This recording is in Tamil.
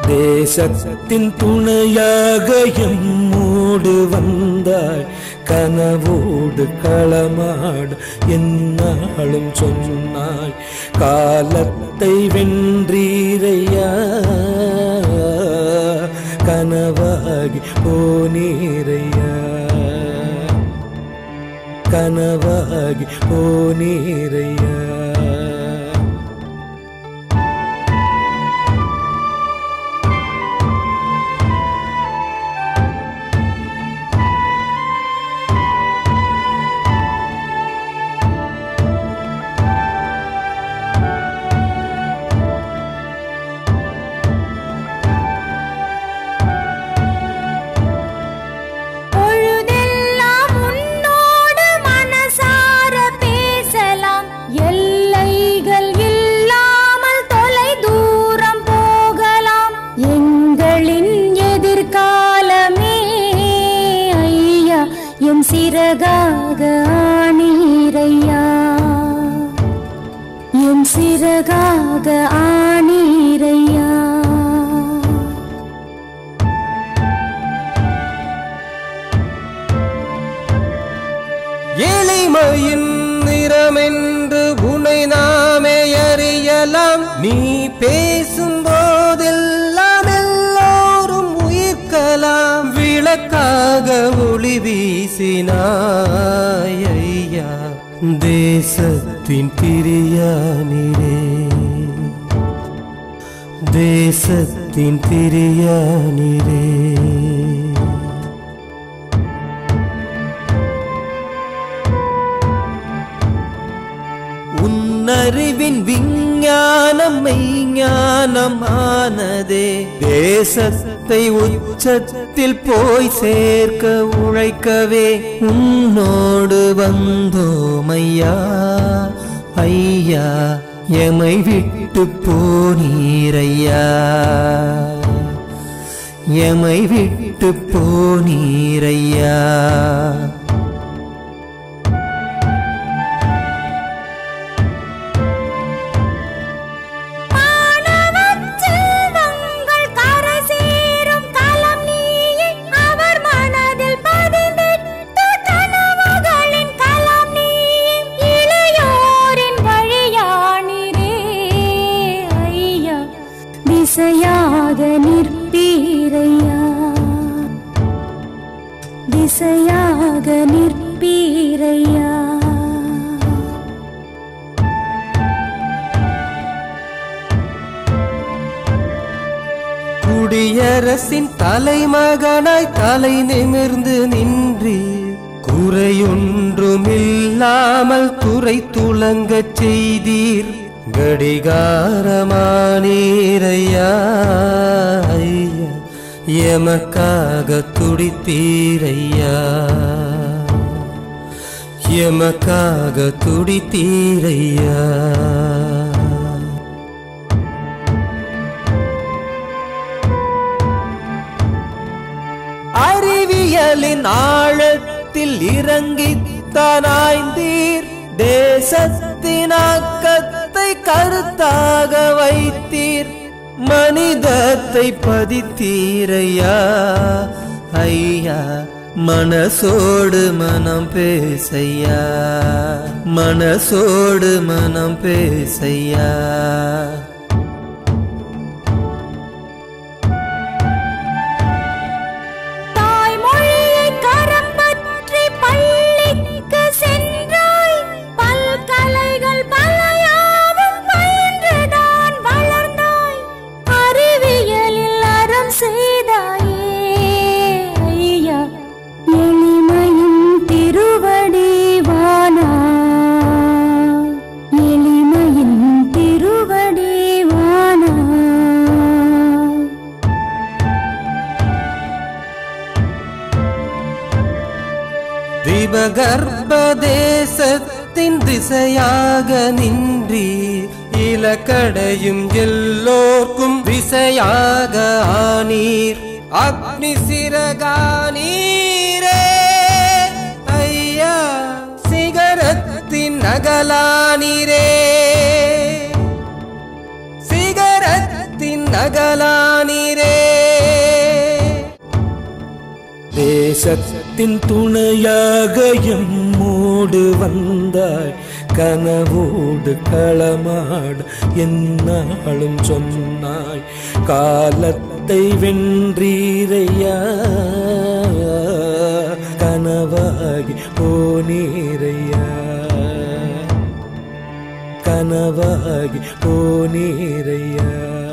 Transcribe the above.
தேசத்தின் துணையாக எம்மோடு வந்தாய் கனவோடு களமாடு என்னாலும் சொன்னாய் காலத்தை வென்றீரையா கனவாகி போனீரையா கனவாகி போனீரையா பொழுதெல்லாம் உன்னோடு மனசார பேசலாம் எல்லைகள் இல்லாமல் தொலை தூரம் போகலாம் எங்களின் எதிர்காலமே ஐயா எம் சிறகாக ஆனீரையா எம் சிறகாக ஆனீரையா எளிமையின் நிறமென்று உனை நாமே அறியலாம் நீ பேசும் போதெல்லாம் எல்லோரும் உயிர்க்கலாம் விளக்காக ஒளி வீசினாய் ஐயா தேசத்தின் பிரியானிரே தேசத்தின் பிரியானிரே உன்னறிவின் விஞ்ஞானம் மெய்ஞானமானதே தேசத்தை உச்சத்தில் போய் சேர்க்க உழைக்கவே உன்னோடு வந்தோமையா ஐயா எமை விட்டு போனீரையா எமை விட்டு போனீரையா மாணவச் செல்வங்கள் கரை சேரும் களம் நீயே. அவர் மனதில் பதிந்திட்ட கனவுகளின் களம் நீயே. இளையோரின் வழியானிரே ஐயா திசையாக நிற்பீரையா திசையாக நிற்பீரையா குடியரசின் தலைமகனாய் தலை நிமிர்ந்து நின்று குறையொன்றுமில்லாமல் குறை துளங்கச் செய்தீர் கடிகாரமானீரையா ஐயா, எமக்காக துடித்தீரையா எமக்காக துடித்தீரையா அறிவியலின் ஆழத்தில் இறங்கித்தனாய்ந்தீர் தேசத்தின் ஆக்கத்தை கருத்தாக வைத்தீர் மனிதத்தை பதித்தீரையா ஐயா மனசோடு மனம் பேசையா மனசோடு மனம் பேசையா தாய்மொழியை கரம் பற்றி பள்ளிக்கு சென்றாய் பல்கலைகள் பலையாவும் பயின்றுதான் வளர்ந்தாய் அறிவியலில் அறம் செய்தாயே ஐயா எளிமையும் திருவடி வானாய் எளிமையின் திருவடி வானாய் திபகர்ப்ப தேசத்தின் திசையாக நின்றீர் இலக்கடையும் எல்லோர்க்கும் திசையாக ஆனீர் அக்னி சிறகானீரே ஐயா சிகரத்தின் நகலானீரே சிகரத்தின் தேசத்தின் நகலானீரே தேசத்தின் துணையாக எம்மோடு வந்தாய் கனவோடு களமாடு என்னாலும் சொன்னாய் காலத்தை வென்றீரையா கனவாகி போனீரையா கனவாகி போனீரையா